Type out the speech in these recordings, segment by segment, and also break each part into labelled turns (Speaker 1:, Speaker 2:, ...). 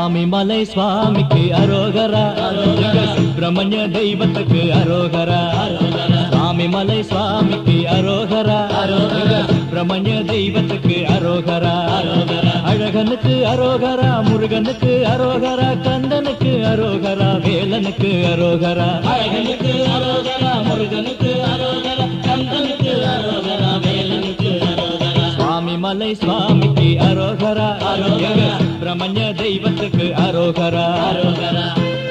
Speaker 1: சுவாமி மலை சுவாமிக்கு அரோகரா எங்க சுப்பிரமணிய தெய்வத்துக்கு அரோகரா சுவாமி மலை சுவாமிக்கு அரோகரா எங்க சுப்பிரமணிய தெய்வத்துக்கு அரோகரா அழகனுக்கு அரோகரா முருகனுக்கு அரோகரா கந்தனுக்கு அரோகரா வேலனுக்கு அரோகரா
Speaker 2: அழகனுக்கு அரோகரா முருகனுக்கு அரோகரா கந்தனுக்கு அரோகரா வேலனுக்கு அரோகரா
Speaker 1: சுவாமி மலை சுவாமிக்கு அரோகரா எங்க சுப்பிரமணிய தெய்வத்துக்கு அரோகரா
Speaker 2: அரோகரா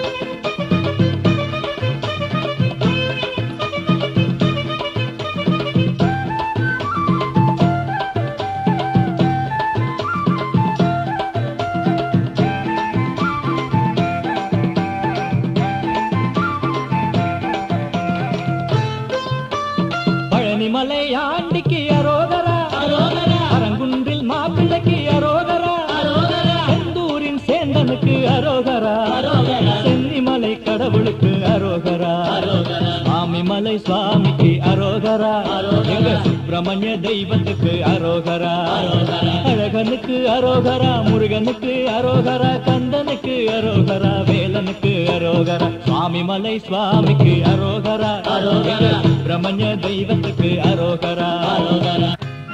Speaker 1: பழனிமலை ஆண்டிக்கு அரோகரா
Speaker 2: அரோகரா
Speaker 1: அரங்குன்றில் மாப்பிள்ளைக்கு அரோகரா
Speaker 2: அரோகரா
Speaker 1: செந்தூரின் சேந்தனுக்கு அரோகரா
Speaker 2: அரோகரா
Speaker 1: சென்னிமலை கடவுளுக்கு அரோகரா
Speaker 2: அரோகரா
Speaker 1: சுவாமிமலை சுவாமிக்கு அரோகரா எங்க சுப்பிரமணிய தெய்வத்துக்கு அரோகரா அழகனுக்கு அரோகரா முருகனுக்கு அரோகரா கந்தனுக்கு அரோகரா வேலனுக்கு அரோகரா சுவாமிமலை சுவாமிக்கு அரோகரா எங்க சுப்பிரமணிய தெய்வத்துக்கு அரோகரா
Speaker 2: அரோகரா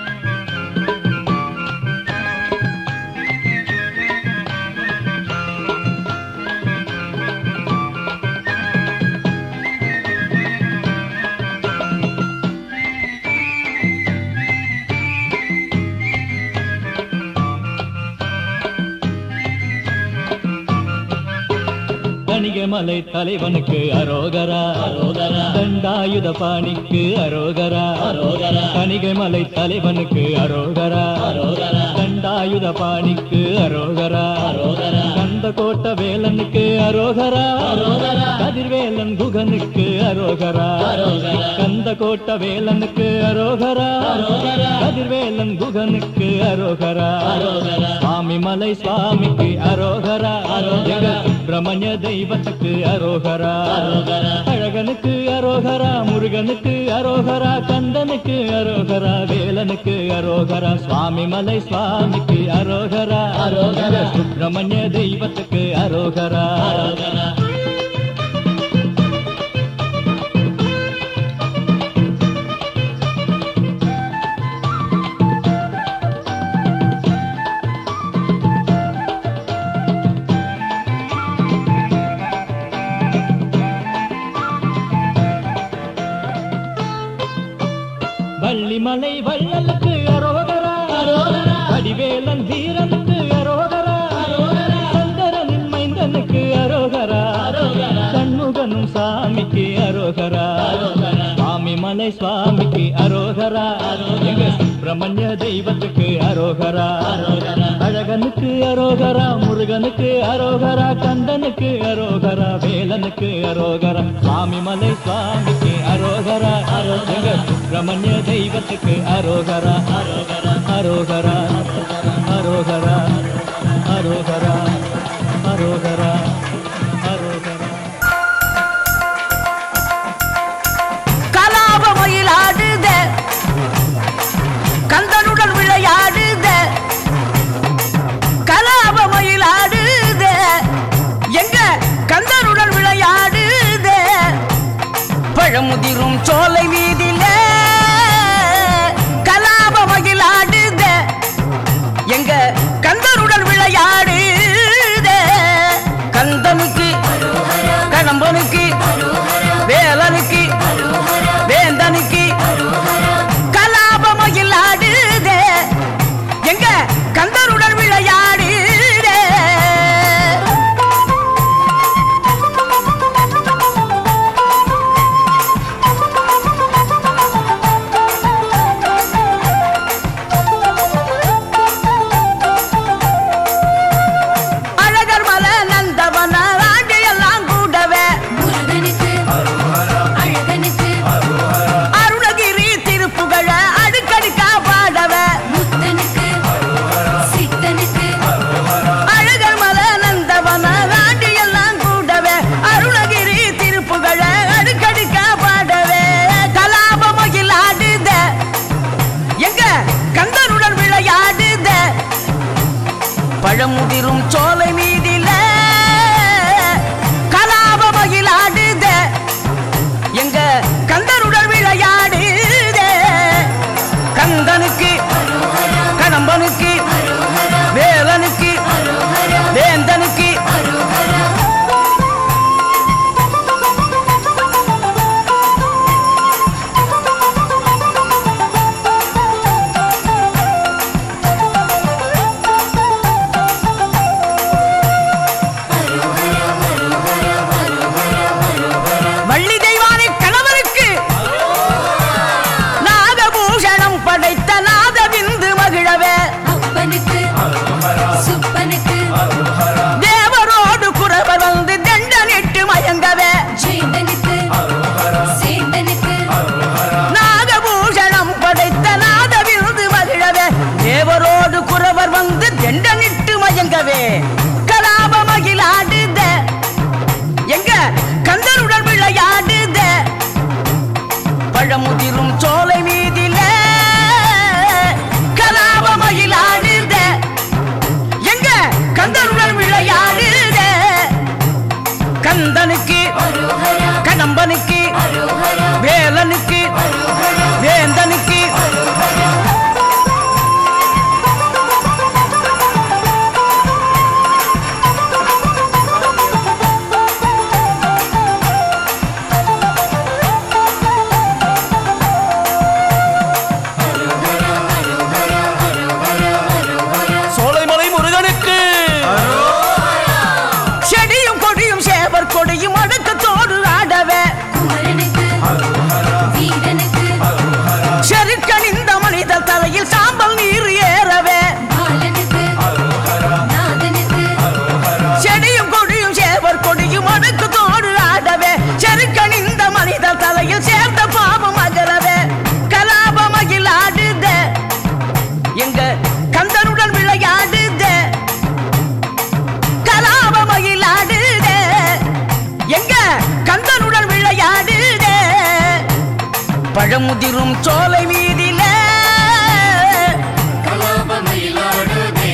Speaker 1: கணிகமலை தலைவனுக்கு அரோகரா
Speaker 2: அரோகரா
Speaker 1: தண்டாயுத பாணிக்கு அரோகரா
Speaker 2: அரோகரா
Speaker 1: கணிகமலை தலைவனுக்கு அரோகரா
Speaker 2: அரோகரா
Speaker 1: தண்டாயுத பாணிக்கு அரோகரா
Speaker 2: அரோகரா
Speaker 1: கந்த கோட்ட வேலனுக்கு அரோகரா
Speaker 2: அரோகரா
Speaker 1: கதிர்வேலன் குகனுக்கு அரோகரா
Speaker 2: அரோகரா
Speaker 1: கந்த கோட்ட வேலனுக்கு அரோகரா
Speaker 2: அரோகரா
Speaker 1: கதிர்வேலன் குகனுக்கு அரோகரா
Speaker 2: அரோகரா
Speaker 1: சுவாமி மலை சுவாமிக்கு அரோகரா எங்க சுப்பிரமணிய தெய்வத்துக்கு அரோகரா
Speaker 2: அரோகரா
Speaker 1: அழகனுக்கு அரோகரா முருகனுக்கு அரோகரா கந்தனுக்கு அரோகரா வேலனுக்கு அரோகரா சுவாமி மலை சுவாமிக்கு அரோகரா
Speaker 2: அரோகரா.
Speaker 1: சுப்பிரமணிய தெய்வத்துக்கு அரோகரா
Speaker 2: அரோகரா
Speaker 1: வள்ளிமலை வள்ளலுக்கு அரோகரா
Speaker 2: அரோகரா.
Speaker 1: வடிவேலன் வீரனுக்கு அரோகரா
Speaker 2: அரோகரா.
Speaker 1: சங்கரனின் மைந்தனுக்கு அரோகரா
Speaker 2: அரோகரா.
Speaker 1: சண்முகனும் சாமிக்கு அரோகரா
Speaker 2: அரோகரா.
Speaker 1: சுவாமி மலை சுவாமிக்கு அரோகரா எங்க சுப்பிரமணிய தெய்வத்துக்கு அரோகரா
Speaker 2: அரோகரா.
Speaker 1: அழகனுக்கு அரோகரா முருகனுக்கு அரோகரா கந்தனுக்கு அரோகரா வேலனுக்கு அரோகரா சுவாமி மலை சுவாமிக்கு அரோகரா எங்க சுப்பிரமணிய தெய்வத்துக்கு அரோகரா
Speaker 2: அரோகரா
Speaker 1: அரோகரா அரோகரா அரோகரா அரோகரா அரோகரா
Speaker 3: கலாப மயிலாடுத கந்தனுடன் விளையாடுத கலாப மயிலாடுத எங்க கந்தனுடன் விளையாடுத பழமுதிரும் சோலை வீதியில கலாப மயிலாடுத எங்க கந்தனுடன் விளையாடுத கந்தனுக்கு கடம்பனுக்கு வேலனுக்கு வேந்தனுக்கு கலாபமையில் ஆடுதே எங்க கந்தருடன் விளையாடுதே கந்தனுக்கு கடம்பனுக்கு வேலனுக்கு வேந்தனுக்கு
Speaker 1: சோலைமலை முருகனுக்கு
Speaker 3: செடியும் கொடியும் சேவர் கொடியும் அடுக்கத்தோடு ஆடவே
Speaker 4: குமரனுக்கு வீரனுக்கு
Speaker 3: செருக்கணிந்த மனித தலையில் சாம்பல் நீர் ஏறவே
Speaker 4: பாலனுக்கு நாதனுக்கு
Speaker 3: செடியும் கொடியும் சேவர் கொடியும் அடுக்கத்தோடு ஆடவே செருக்கணிந்த மனித தலையில் சேர்ந்த பாவம் அகலவே கலாபமகில் ஆடுத எங்க கந்தனுடன் விளையாடுத கலாபமகில் ஆடுத எங்க கந்தனுடன் விளையாடுத பழமுதிரும் சோலை மீதில
Speaker 4: கலாபமயிலாடுதே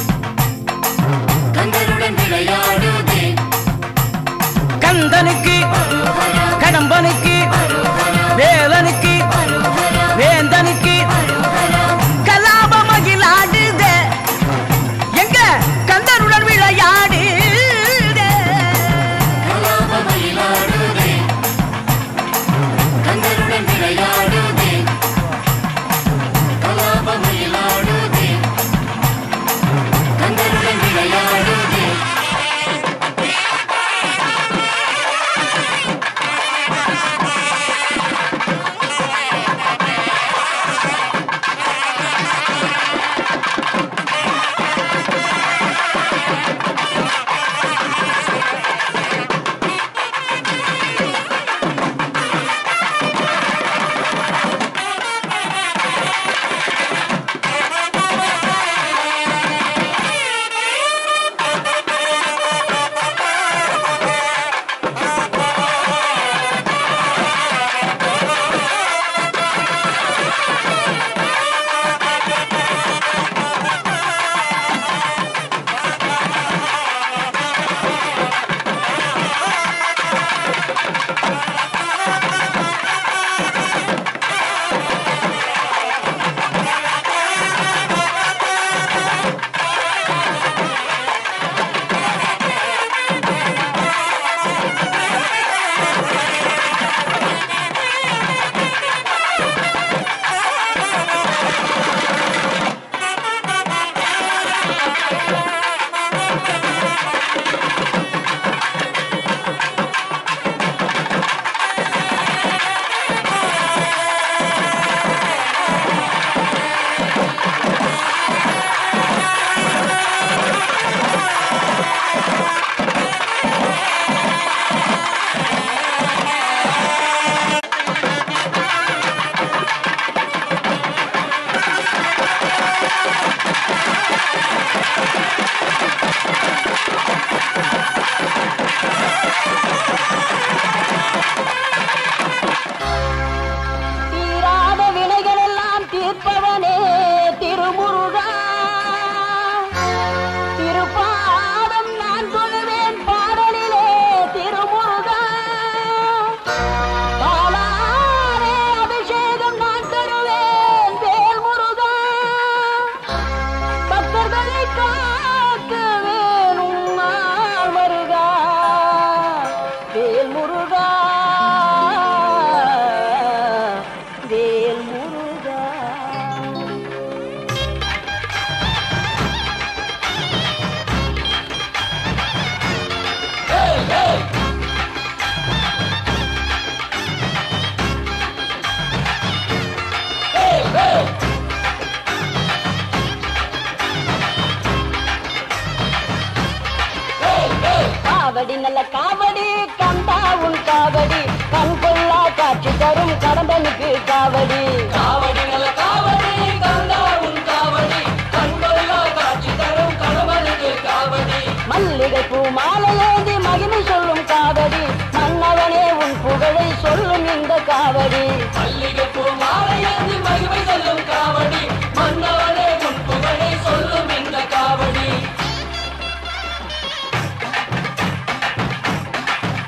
Speaker 4: கந்தருடன் விளையாடுதே
Speaker 3: கந்தனுக்கு கடம்பனுக்கு வேலனுக்கு வேந்தனுக்கு கலாபமகில் ஆடுத எங்க கந்தனுடன் விளையாடுத
Speaker 4: கலாபமயிலாடுதே கந்தருடன் விளையாடுதே கலாபமயிலாடுதே கந்தருடன் விளையாடுதே
Speaker 5: தீராத வினைகள் எல்லாம் தீர்ப்பவனே திருமுருகா திருப்பாதம் நான் சொல்லுவேன் பாடலிலே திருமுருகா பாலாரே அபிஷேகம் நான் தருவேன் வேல் முருகா பக்தர்களை காக்க வேணும் நாள் மருகா வேல் முருகா வேல் முருகா காவடி நல்ல காவடி கந்தா உன் காவடி கண் கொள்ளா காட்சி தரும் கடம்பனுக்கு காவடி
Speaker 6: காவடி நல்ல காவடி கந்தா உன் காவடி கண்கொள்ளா காட்சி தரும் கணவனுக்கு காவடி
Speaker 5: மல்லிகை பூ மாலை ஏந்தி மகிமை சொல்லும் காவடி மன்னவனே உன் புகழை சொல்லும் இந்த காவடி
Speaker 6: மல்லிகைப்பூ மாலையேந்தி மகிமை சொல்லும் காவடி மன்னவனே உன் புகழை சொல்லும் இந்த காவடி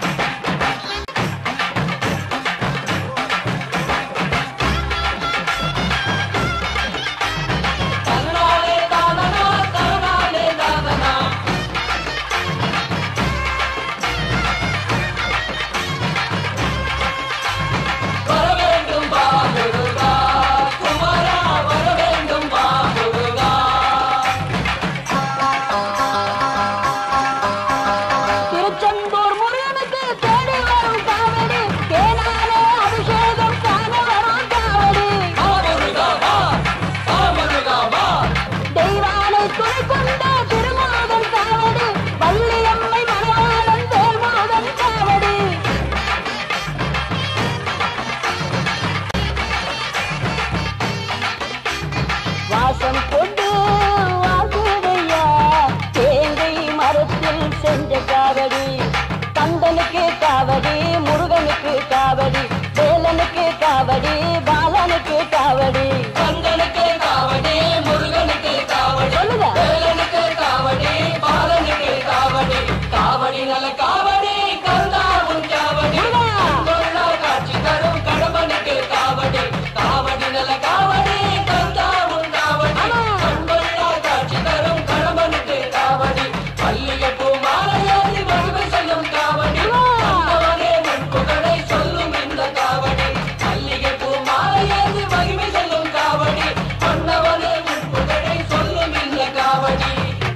Speaker 5: கந்தனுக்கு காவடி முருகனுக்கு காவடி வேலனுக்கு காவடி பாலனுக்கு காவடி
Speaker 6: கந்தனுக்கு காவடி முருகனுக்கு காவடி
Speaker 5: சொல்லுங்க.
Speaker 6: வேலனுக்கு காவடி பாலனுக்கு காவடி காவடி நல்ல காவடி கந்தா உன் காவடி
Speaker 5: முருகா.
Speaker 6: கொள்ளா காட்சி தரும் கடம்பனுக்கு காவடி காவடி நல்ல காவடி கந்தா உன் காவடி
Speaker 5: ஆமா.
Speaker 6: கண்கொள்ளா காட்சி தரும் கடம்பனுக்கு காவடி மல்லிகைப்பூ மாலையாதி மகிமை செல்லும் காவடி
Speaker 5: முருகா.
Speaker 6: கண்டவனே நட்புகளை சொல்லும் இந்த காவடி மல்லிகைப்பூ மாலையாதி மகிமை செல்லும் காவடி கண்டவனே நட்புகளை சொல்லும் இந்த காவடி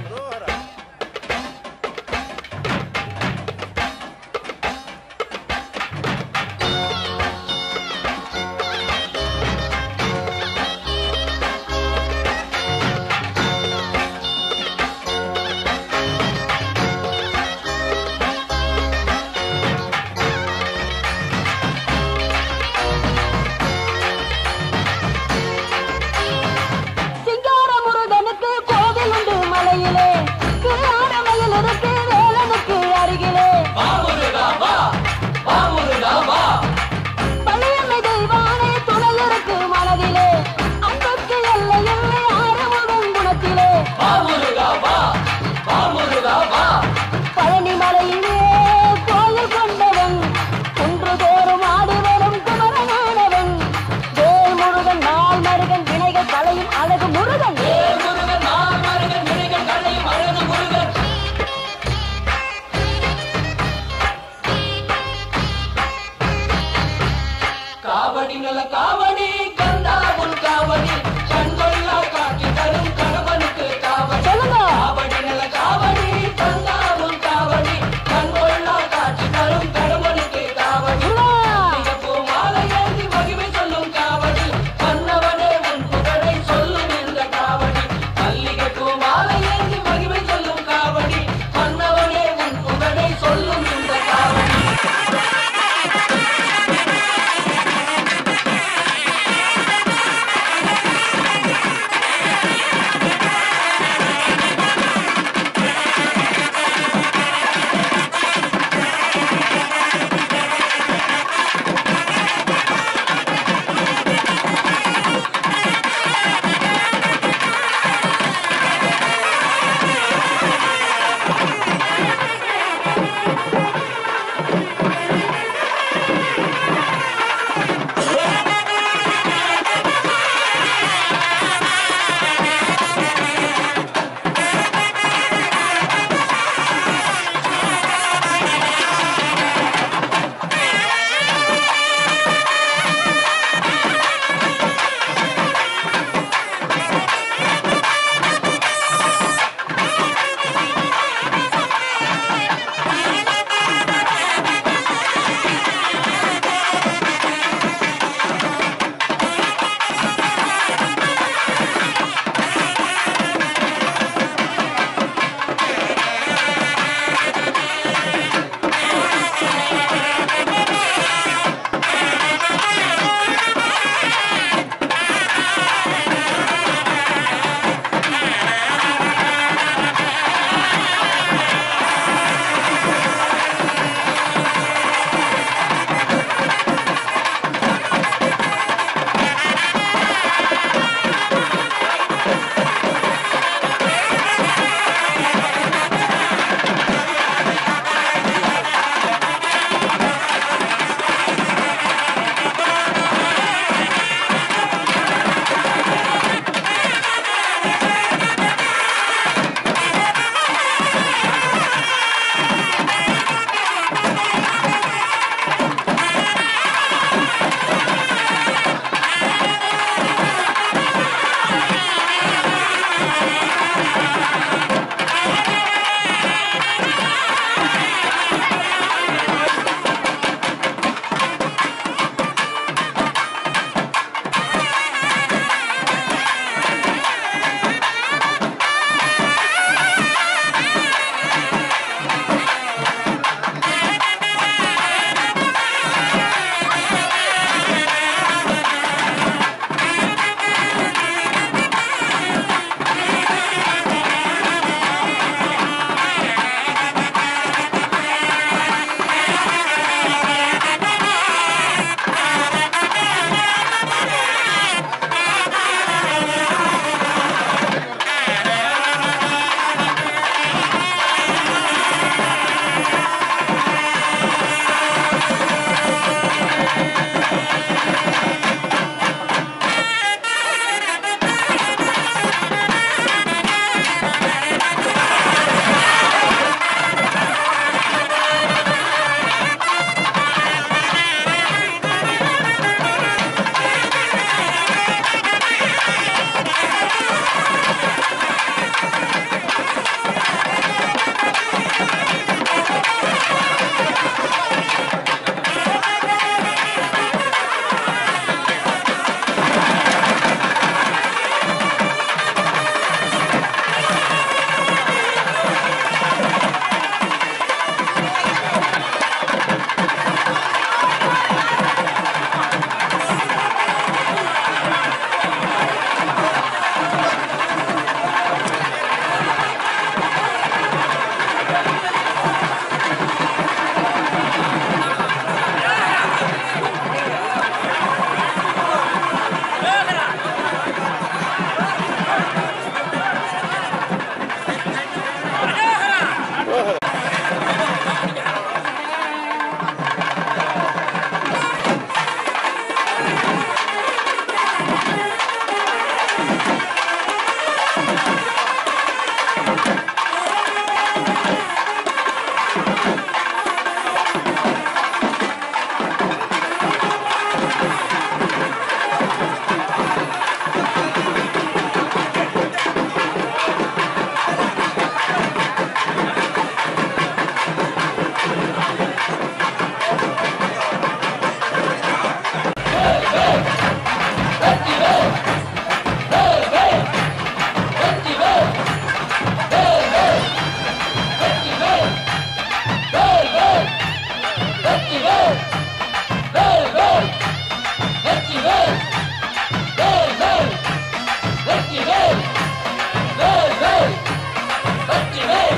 Speaker 5: சிங்கார முருகனுக்கு கோவில் உண்டு மலையிலே திருஆடமையில் இருக்கு வேலனுக்கு அருகிலே
Speaker 6: வா முருகா வா வா முருகா வா
Speaker 5: பழையமை தெய்வானே துணை இருக்கு மனதிலே அன்புக்கு எல்லை இல்லை ஆறுமுகம் குணத்திலே
Speaker 6: வா முருகா வா வா முருகா வா
Speaker 5: பழனி மலையிலே கோயில் கொண்டவன் குன்று தோறும் ஆடி வரும் குமரனானவன் வேல் முருகன் நாள் மருகன் வினைகள் களையும் அழகு முருகன்
Speaker 6: வேல் முருகன் நாள் மருகன் வினைகள் களையும் அழகு முருகன் காவடி நல்ல காவடி கந்தா உன் காவடி கண்கொள்ளா காட்சி தரும் கணவனுக்கு காவடி
Speaker 5: சொல்லுங்க.
Speaker 6: காவடி நல்ல காவடி கந்தா உன் காவடி கண்கொள்ளா காட்சி தரும் கணவனுக்கு காவடி
Speaker 5: முருகா.
Speaker 6: மல்லிகைப்பூ மாலை ஏந்தி மகிமை சொல்லும் காவடி மன்னவனே உன் புகழை சொல்லும் இந்த காவடி மல்லிகைப்பூ மாலை ஏந்தி மகிமை சொல்லும் காவடி மன்னவனே உன் புகழை சொல்லும் இந்த காவடி வேல் வேல் வேல் வெற்றி வேல் வேல் வேல் வெற்றி வேல் வேல் வேல் வெற்றி வேல்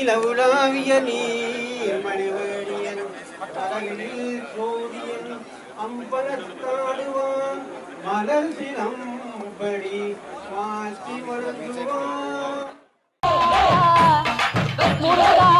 Speaker 7: நிலவுலாவிய நீர் மணிவேடியன் கடலில் சோதியன் அம்பலத்தாடுவான் மலர் சிலம்படி மாற்றி வருந்துவான்
Speaker 5: முருகா